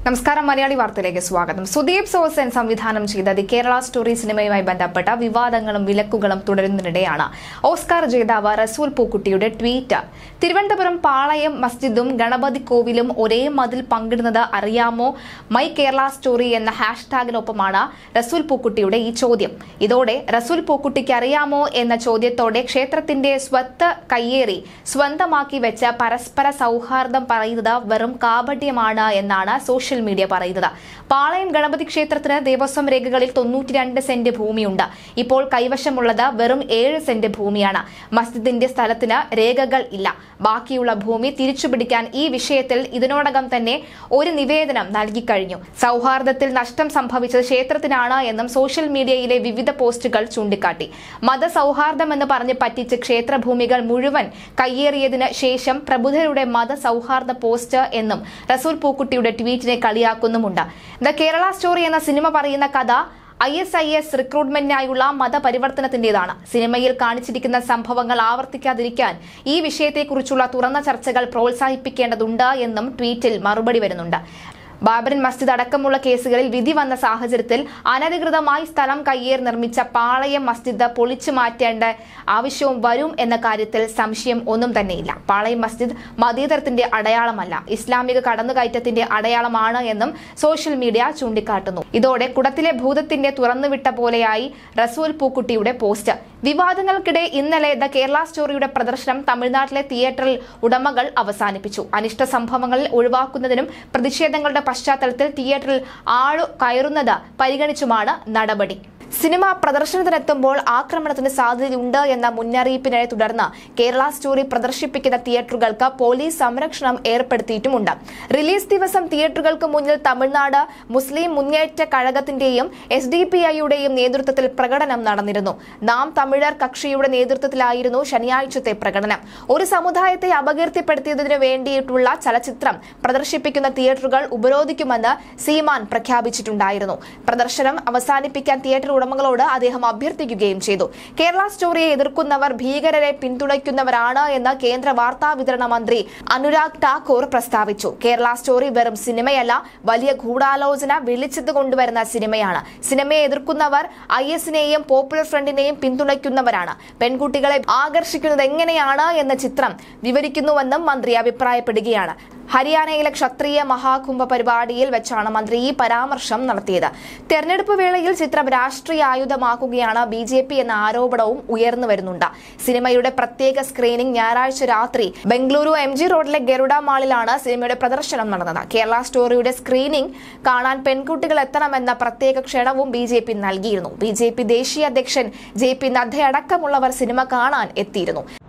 നമസ്കാരം മലയാളി വാർത്തയിലേക്ക് സ്വാഗതം സുദീപ് സോസൻ സംവിധാനം ചെയ്ത ദി കേരള സ്റ്റോറി സിനിമയുമായി ബന്ധപ്പെട്ട വിവാദങ്ങളും വിലക്കുകളും തുടരുന്നതിനിടെയാണ് ഓസ്കാർ ജേതാവ് റസൂൽ പൂക്കുട്ടിയുടെ ട്വീറ്റ് തിരുവനന്തപുരം പാളയം മസ്ജിദും ഗണപതി കോവിലും ഒരേ മതിൽ പങ്കിടുന്നത് അറിയാമോ മൈ കേരള സ്റ്റോറി എന്ന ഹാഷ്ടാഗിനൊപ്പമാണ് റസൂൽ പൂക്കുട്ടിയുടെ ഈ ചോദ്യം ഇതോടെ റസൂൽ പൂക്കുട്ടിക്ക് അറിയാമോ എന്ന ചോദ്യത്തോടെ ക്ഷേത്രത്തിന്റെ സ്വത്ത് കയ്യേറി സ്വന്തമാക്കി വെച്ച പരസ്പര സൗഹാർദ്ദം പറയുന്നത് വെറും കാപട്യമാണ് എന്നാണ് സോഷ്യൽ മീഡിയ പറയുന്നത് പാളയം ഗണപതി ക്ഷേത്രത്തിന് ദേവസ്വം രേഖകളിൽ തൊണ്ണൂറ്റി രണ്ട് സെന്റ് ഭൂമിയുണ്ട് ഇപ്പോൾ കൈവശമുള്ളത് വെറും ഏഴ് സെന്റ് ഭൂമിയാണ് മസ്ജിദിന്റെ സ്ഥലത്തിന് രേഖകൾ ഇല്ല ബാക്കിയുള്ള ഭൂമി തിരിച്ചുപിടിക്കാൻ ഈ വിഷയത്തിൽ ഇതിനോടകം തന്നെ ഒരു നിവേദനം നൽകിക്കഴിഞ്ഞു സൗഹാർദ്ദത്തിൽ നഷ്ടം സംഭവിച്ചത് ക്ഷേത്രത്തിനാണ് എന്നും സോഷ്യൽ മീഡിയയിലെ വിവിധ പോസ്റ്റുകൾ ചൂണ്ടിക്കാട്ടി മതസൗഹാർദ്ദം എന്ന് പറഞ്ഞ് പറ്റിച്ച് ക്ഷേത്രഭൂമികൾ മുഴുവൻ കയ്യേറിയതിന് ശേഷം പ്രബുദ്ധരുടെ മതസൗഹാർദ്ദ പോസ്റ്റ് എന്നും റസൂൽ പൂക്കുട്ടിയുടെ ട്വീറ്റിനെ കളിയാക്കുന്നുമുണ്ട് ദ കേരള സ്റ്റോറി എന്ന സിനിമ പറയുന്ന കഥ ഐ എസ് ഐ എസ് റിക്രൂട്ട്മെന്റിനായുള്ള മതപരിവർത്തനത്തിന്റേതാണ് സിനിമയിൽ കാണിച്ചിരിക്കുന്ന സംഭവങ്ങൾ ആവർത്തിക്കാതിരിക്കാൻ ഈ വിഷയത്തെക്കുറിച്ചുള്ള തുറന്ന ചർച്ചകൾ പ്രോത്സാഹിപ്പിക്കേണ്ടതുണ്ട് എന്നും ട്വീറ്റിൽ മറുപടി വരുന്നുണ്ട് ബാബറിൻ മസ്ജിദ് അടക്കമുള്ള കേസുകളിൽ വിധി വന്ന സാഹചര്യത്തിൽ അനധികൃതമായി സ്ഥലം കയ്യേർ നിർമ്മിച്ച പാളയം മസ്ജിദ് പൊളിച്ചു മാറ്റേണ്ട ആവശ്യവും വരും എന്ന കാര്യത്തിൽ സംശയം ഒന്നും തന്നെയില്ല പാളയം മസ്ജിദ് മതേതരത്തിന്റെ അടയാളമല്ല ഇസ്ലാമിക കടന്നുകയറ്റത്തിന്റെ അടയാളമാണ് എന്നും സോഷ്യൽ മീഡിയ ചൂണ്ടിക്കാട്ടുന്നു ഇതോടെ കുടത്തിലെ ഭൂതത്തിന്റെ തുറന്നുവിട്ട പോലെയായി റസൂൽ പൂക്കുട്ടിയുടെ പോസ്റ്റ് വിവാദങ്ങൾക്കിടെ ഇന്നലെ ദ കേരള സ്റ്റോറിയുടെ പ്രദർശനം തമിഴ്നാട്ടിലെ തിയേറ്ററിൽ ഉടമകൾ അവസാനിപ്പിച്ചു അനിഷ്ട സംഭവങ്ങളിൽ ഒഴിവാക്കുന്നതിനും പ്രതിഷേധങ്ങളുടെ പശ്ചാത്തലത്തിൽ തിയേറ്ററിൽ ആളു കയറുന്നത് പരിഗണിച്ചുമാണ് നടപടി സിനിമ പ്രദർശനത്തിനെത്തുമ്പോൾ ആക്രമണത്തിന് സാധ്യതയുണ്ട് എന്ന മുന്നറിയിപ്പിനെ തുടർന്ന് കേരള സ്റ്റോറി പ്രദർശിപ്പിക്കുന്ന തിയേറ്ററുകൾക്ക് പോലീസ് സംരക്ഷണം ഏർപ്പെടുത്തിയിട്ടുമുണ്ട് റിലീസ് ദിവസം തിയേറ്ററുകൾക്ക് മുന്നിൽ തമിഴ്നാട് മുസ്ലിം മുന്നേറ്റ കഴകത്തിന്റെയും എസ് ഡി പി ഐയുടെയും നേതൃത്വത്തിൽ പ്രകടനം നടന്നിരുന്നു നാം തമിഴർ കക്ഷിയുടെ നേതൃത്വത്തിലായിരുന്നു ശനിയാഴ്ചത്തെ പ്രകടനം ഒരു സമുദായത്തെ അപകീർത്തിപ്പെടുത്തിയതിനു വേണ്ടിയിട്ടുള്ള ചലച്ചിത്രം പ്രദർശിപ്പിക്കുന്ന തിയേറ്ററുകൾ ഉപരോധിക്കുമെന്ന് സീമാൻ പ്രഖ്യാപിച്ചിട്ടുണ്ടായിരുന്നു പ്രദർശനം അവസാനിപ്പിക്കാൻ തിയേറ്റർ ഉടമകളോട് അദ്ദേഹം അഭ്യർത്ഥിക്കുകയും ചെയ്തു കേരള സ്റ്റോറിയെ എതിർക്കുന്നവർ ഭീകരരെ പിന്തുണയ്ക്കുന്നവരാണ് എന്ന് കേന്ദ്ര വാർത്താ വിതരണ മന്ത്രി അനുരാഗ് ഠാക്കൂർ പ്രസ്താവിച്ചു കേരള സ്റ്റോറി വെറും സിനിമയല്ല വലിയ ഗൂഢാലോചന വിളിച്ചത് കൊണ്ടുവരുന്ന സിനിമയാണ് സിനിമയെ എതിർക്കുന്നവർ ഐ എസിനെയും പോപ്പുലർ ഫ്രണ്ടിനെയും പിന്തുണയ്ക്കുന്നവരാണ് പെൺകുട്ടികളെ ആകർഷിക്കുന്നത് എങ്ങനെയാണ് എന്ന ചിത്രം വിവരിക്കുന്നുവെന്നും മന്ത്രി അഭിപ്രായപ്പെടുകയാണ് ഹരിയാനയിലെ ക്ഷത്രിയ മഹാകുംഭ പരിപാടിയിൽ വെച്ചാണ് മന്ത്രി ഈ പരാമർശം നടത്തിയത് തെരഞ്ഞെടുപ്പ് വേളയിൽ ചിത്രം രാഷ്ട്രീയ ആയുധമാക്കുകയാണ് ബി ജെ പി എന്ന ആരോപണവും ഉയർന്നു വരുന്നുണ്ട് സിനിമയുടെ പ്രത്യേക സ്ക്രീനിംഗ് ഞായറാഴ്ച രാത്രി ബംഗളൂരു എം ജി റോഡിലെ ഗരുഡ മാളിലാണ് സിനിമയുടെ പ്രദർശനം നടന്നത് കേരള സ്റ്റോറിയുടെ സ്ക്രീനിംഗ് കാണാൻ പെൺകുട്ടികൾ എത്തണമെന്ന പ്രത്യേക ക്ഷണവും ബി ജെ പി നൽകിയിരുന്നു ബി ജെ പി ദേശീയ അധ്യക്ഷൻ ജെ പി നദ്ദയടക്കമുള്ളവർ സിനിമ കാണാൻ എത്തിയിരുന്നു